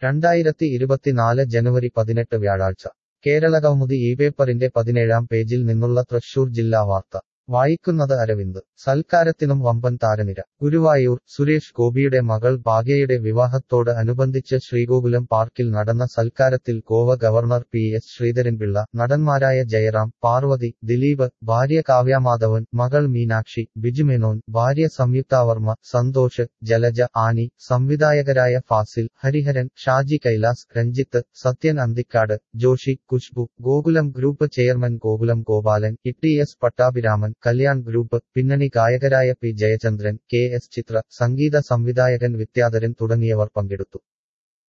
രണ്ടായിരത്തി ഇരുപത്തിനാല് ജനുവരി പതിനെട്ട് വ്യാഴാഴ്ച കേരളകൗമുദി ഈ പേപ്പറിന്റെ പതിനേഴാം പേജിൽ നിന്നുള്ള തൃശൂർ ജില്ലാ വാർത്ത വായിക്കുന്നത് അരവിന്ദ് സൽക്കാരത്തിനും വമ്പൻ താരനിര ഗുരുവായൂർ സുരേഷ് ഗോപിയുടെ മകൾ ഭാഗ്യയുടെ വിവാഹത്തോട് അനുബന്ധിച്ച് ശ്രീഗോകുലം പാർക്കിൽ നടന്ന സൽക്കാരത്തിൽ Goa governor P S Sreedharanpillai നടന്മാരായ ജയറാം പാർവതി ദിലീപ് ഭാര്യ കാവ്യാമാധവൻ മകൾ മീനാക്ഷി ബിജുമേനോൻ ഭാര്യ സംയുക്താവർമ്മ സന്തോഷ് ജലജ ആനി സംവിധായകരായ Fazil Hariharan Shaji Kailas Ranjith Sathyan Anthikad Joshiy Khushbu Gokulam group chairman Gokulam Gopalan E S Pattabhiraman Kalyan group പിന്നണി ഗായകരായ P Jayachandran K S Chithra സംഗീത സംവിധായകൻ വിദ്യാധരൻ തുടങ്ങിയവർ പങ്കെടുത്തു